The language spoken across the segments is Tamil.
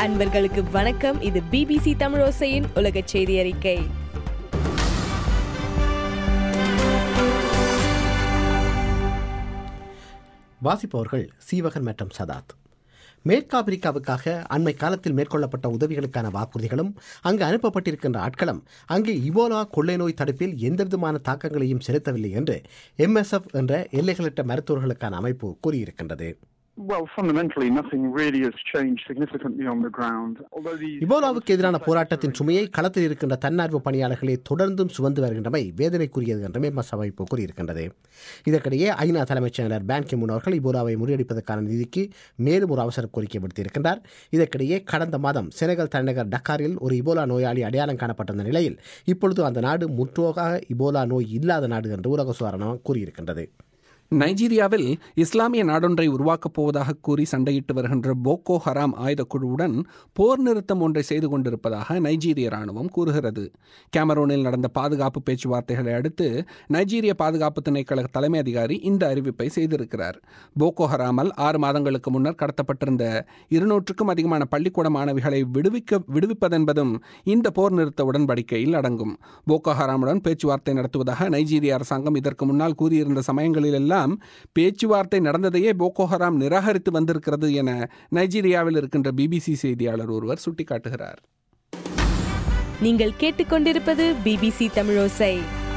அன்பர்களுக்கு வணக்கம் இது பிபிசி தமிழோசையின் உலக செய்தி அறிக்கை வாசிப்பவர்கள் சீவகன் மற்றும் சதாத் மேற்காப்பிரிக்காவுக்காக அண்மை காலத்தில் மேற்கொள்ளப்பட்ட உதவிகளுக்கான வாக்குறுதிகளும் அங்கு அனுப்பப்பட்டிருக்கின்ற ஆட்களும் அங்கு இபோலா கொள்ளை நோய் தடுப்பில் எந்தவிதமான தாக்கங்களையும் செலுத்தவில்லை என்று எம்எஸ்எஃப் என்ற எல்லைகளற்ற மருத்துவர்களுக்கான அமைப்பு கூறியிருக்கின்றது Well, fundamentally, nothing really has changed significantly on the ground. Although these இபோலாவுக்கு எதிரான போராட்டத்தின் சுமையை களத்தில் இருக்கின்ற தன்னார்வ பணியாளர்களே தொடர்ந்தும் சுமந்து வருகின்றமை வேதனைக்குரியது என்றும் எம்எஸ் அமைப்பு கூறியிருக்கின்றது இதற்கிடையே ஐநா தலைமைச் செயலர் பான் கிமுன் அவர்கள் இபோலாவை முறியடிப்பதற்கான நிதிக்கு மேலும் ஒரு அவசர கோரிக்கை விடுத்திருக்கின்றார் இதற்கிடையே கடந்த மாதம் செனகல் தலைநகர் டக்காரில் ஒரு இபோலா நோயாளி அடையாளம் காணப்பட்டிருந்த நிலையில் இப்பொழுது அந்த நாடு முற்றோகாக இபோலா நோய் இல்லாத நாடு என்று உலக சுகாரணம் கூறியிருக்கின்றது நைஜீரியாவில் இஸ்லாமிய நாடொன்றை உருவாக்கப் போவதாக கூறி சண்டையிட்டு வருகின்ற போக்கோ ஹராம் ஆயுதக்குழுவுடன் போர் நிறுத்தம் ஒன்றை செய்து கொண்டிருப்பதாக நைஜீரிய ராணுவம் கூறுகிறது கேமரூனில் நடந்த பாதுகாப்பு பேச்சுவார்த்தைகளை அடுத்து நைஜீரிய பாதுகாப்பு திணைக்கள தலைமை அதிகாரி இந்த அறிவிப்பை செய்திருக்கிறார் போக்கோ ஹராமல் ஆறு மாதங்களுக்கு முன்னர் கடத்தப்பட்டிருந்த இருநூற்றுக்கும் அதிகமான பள்ளிக்கூட மாணவிகளை விடுவிக்க விடுவிப்பதென்பதும் இந்த போர் நிறுத்த உடன்படிக்கையில் அடங்கும் போக்கோ ஹராமுடன் பேச்சுவார்த்தை நடத்துவதாக நைஜீரிய அரசாங்கம் இதற்கு முன்னால் கூறியிருந்த சமயங்களிலெல்லாம் எல்லாம் பேச்சுவார்த்தை நடந்ததையே போக்கோ ஹராம் நிராகரித்து வந்திருக்கிறது என நைஜீரியாவில் இருக்கின்ற பிபிசி செய்தியாளர் ஒருவர் சுட்டிக்காட்டுகிறார் நீங்கள் கேட்டுக்கொண்டிருப்பது பிபிசி தமிழோசை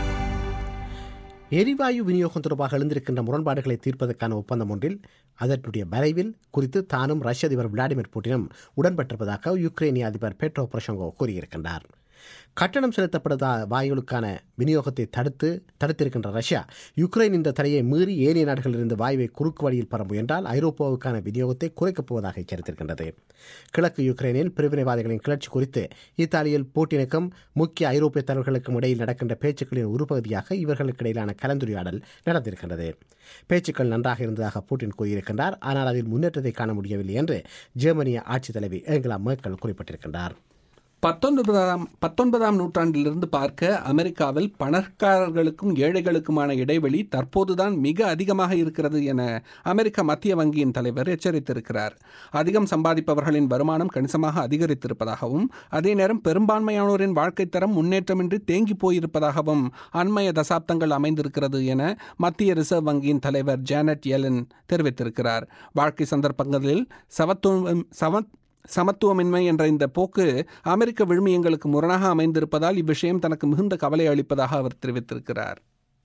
எரிவாயு விநியோகம் தொடர்பாக எழுந்திருக்கின்ற முரண்பாடுகளை தீர்ப்பதற்கான ஒப்பந்தம் ஒன்றில் அதனுடைய வரைவில் குறித்து தானும் ரஷ்ய அதிபர் விளாடிமிர் புட்டினும் உடன்பட்டிருப்பதாக யுக்ரைனிய அதிபர் பெட்ரோ பொரஷங்கோ கூறியிருக்கின்றார் கட்டணம் செலுத்தப்படாத வாயுகளுக்கான விநியோகத்தை தடுத்து தடுத்திருக்கின்ற ரஷ்யா யுக்ரைன் இந்த தடையை மீறி ஏனைய நாடுகளிலிருந்து வாயுவை குறுக்கு வழியில் பெற முயன்றால் ஐரோப்பாவுக்கான விநியோகத்தை குறைக்கப் போவதாக எச்சரித்திருக்கின்றது கிழக்கு யுக்ரைனில் பிரிவினைவாதிகளின் கிளர்ச்சி குறித்து இத்தாலியில் போட்டினுக்கும் முக்கிய ஐரோப்பிய தலைவர்களுக்கும் இடையில் நடக்கின்ற பேச்சுக்களின் ஒரு பகுதியாக இவர்களுக்கு இடையிலான கலந்துரையாடல் நடந்திருக்கின்றது பேச்சுக்கள் நன்றாக இருந்ததாக பூட்டின் கூறியிருக்கின்றார் ஆனால் அதில் முன்னேற்றத்தை காண முடியவில்லை என்று ஜெர்மனிய ஆட்சித் தலைவி ஏங்கலா மேர்க்கல் குறிப்பிட்டிருக்கின்றார் பத்தொன்பதாம் பத்தொன்பதாம் நூற்றாண்டிலிருந்து பார்க்க அமெரிக்காவில் பணக்காரர்களுக்கும் ஏழைகளுக்குமான இடைவெளி தற்போதுதான் மிக அதிகமாக இருக்கிறது என அமெரிக்க மத்திய வங்கியின் தலைவர் எச்சரித்திருக்கிறார் அதிகம் சம்பாதிப்பவர்களின் வருமானம் கணிசமாக அதிகரித்திருப்பதாகவும் அதே நேரம் பெரும்பான்மையானோரின் வாழ்க்கை தரம் முன்னேற்றமின்றி தேங்கி போயிருப்பதாகவும் அண்மைய தசாப்தங்கள் அமைந்திருக்கிறது என மத்திய ரிசர்வ் வங்கியின் தலைவர் ஜானட் எலன் தெரிவித்திருக்கிறார் வாழ்க்கை சந்தர்ப்பங்களில் சமத்துவம் சம சமத்துவமின்மை என்ற இந்த போக்கு அமெரிக்க விழுமியங்களுக்கு முரணாக அமைந்திருப்பதால் இவ்விஷயம் தனக்கு மிகுந்த கவலை அளிப்பதாக அவர் தெரிவித்திருக்கிறார்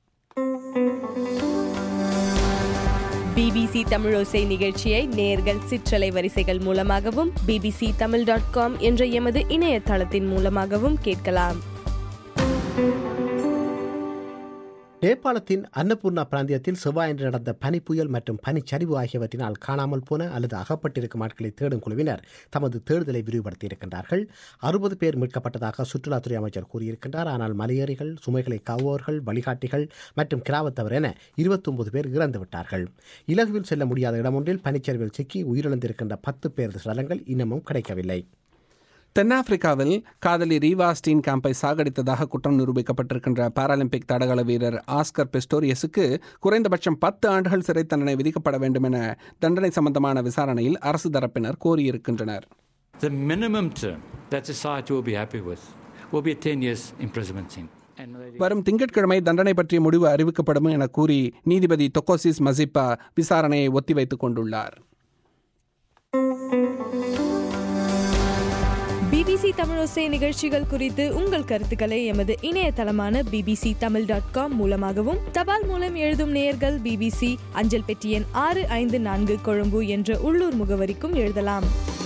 பிபிசி தமிழோசை நிகழ்ச்சியை நேர்கள் சிற்றலை வரிசைகள் மூலமாகவும் பிபிசி தமிழ் டாட் காம் என்ற எமது இணையதளத்தின் மூலமாகவும் கேட்கலாம் நேபாளத்தின் அன்னபூர்ணா பிராந்தியத்தில் செவ்வாயன்று நடந்த பனி புயல் மற்றும் பனிச்சரிவு ஆகியவற்றினால் காணாமல் போன அல்லது அகப்பட்டிருக்கும் ஆட்களை தேடும் குழுவினர் தமது தேடுதலை விரிவுபடுத்தியிருக்கின்றார்கள் அறுபது பேர் மீட்கப்பட்டதாக சுற்றுலாத்துறை அமைச்சர் கூறியிருக்கின்றார் ஆனால் மலையேறிகள் சுமைகளை காவோர்கள் வழிகாட்டிகள் மற்றும் கிராமத்தவர் என இருபத்தொன்பது பேர் இறந்து விட்டார்கள் இலகுவில் செல்ல முடியாத இடமொன்றில் பனிச்சரிவில் சிக்கி உயிரிழந்திருக்கின்ற பத்து பேர் சடலங்கள் இன்னமும் கிடைக்கவில்லை தென்னாப்பிரிக்காவில் காதலி ரீவா ஸ்டீன் கேம்பை சாகடித்ததாக குற்றம் நிரூபிக்கப்பட்டிருக்கின்ற பாராலிம்பிக் தடகள வீரர் ஆஸ்கர் பிஸ்டோரியஸுக்கு குறைந்தபட்சம் பத்து ஆண்டுகள் சிறை தண்டனை விதிக்கப்பட வேண்டும் என தண்டனை சம்பந்தமான விசாரணையில் அரசு தரப்பினர் கோரியிருக்கின்றனர் The minimum term that society will be happy with will be a 10 years imprisonment sentence. And they- வரும் திங்கட்கிழமை தண்டனை பற்றிய முடிவு அறிவிக்கப்படும் என கூறி நீதிபதி தொக்கோசிஸ் மசிப்பா விசாரணையை ஒத்திவைத்துக் கொண்டுள்ளார் பிபிசி தமிழோசை நிகழ்ச்சிகள் குறித்து உங்கள் கருத்துக்களை எமது இணையதளமான பிபிசி தமிழ் டாட் காம் மூலமாகவும் தபால் மூலம் எழுதும் நேயர்கள் பிபிசி அஞ்சல் பெட்டி எண் ஆறு ஐந்து நான்கு கொழும்பு என்ற உள்ளூர் முகவரிக்கும் எழுதலாம்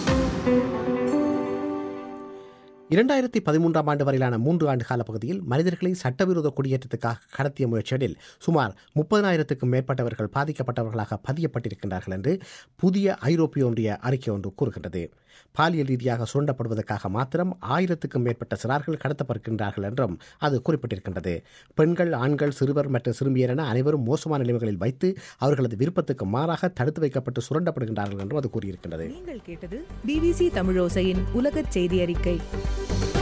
இரண்டாயிரத்தி பதிமூன்றாம் ஆண்டு வரையிலான மூன்று ஆண்டு கால பகுதியில் மனிதர்களை சட்டவிரோத குடியேற்றத்துக்காக கடத்திய முயற்சிகளில் சுமார் முப்பதனாயிரத்துக்கும் மேற்பட்டவர்கள் பாதிக்கப்பட்டவர்களாக பதியப்பட்டிருக்கின்றார்கள் என்று புதிய ஐரோப்பிய ஒன்றிய அறிக்கை ஒன்று கூறுகின்றது பாலியல் ரீதியாக சுரண்டப்படுவதற்காக மாத்திரம் ஆயிரத்துக்கும் மேற்பட்ட சிறார்கள் கடத்தப்படுகின்றார்கள் என்றும் அது குறிப்பிட்டிருக்கின்றது பெண்கள் ஆண்கள் சிறுவர் மற்றும் சிறுமியர் என அனைவரும் மோசமான நிலைமைகளில் வைத்து அவர்களது விருப்பத்துக்கு மாறாக தடுத்து வைக்கப்பட்டு சுரண்டப்படுகின்றார்கள் என்றும் அது கூறியிருக்கின்றது நீங்கள் கேட்டது பிபிசி தமிழோசையின் உலகச் செய்தி அறிக்கை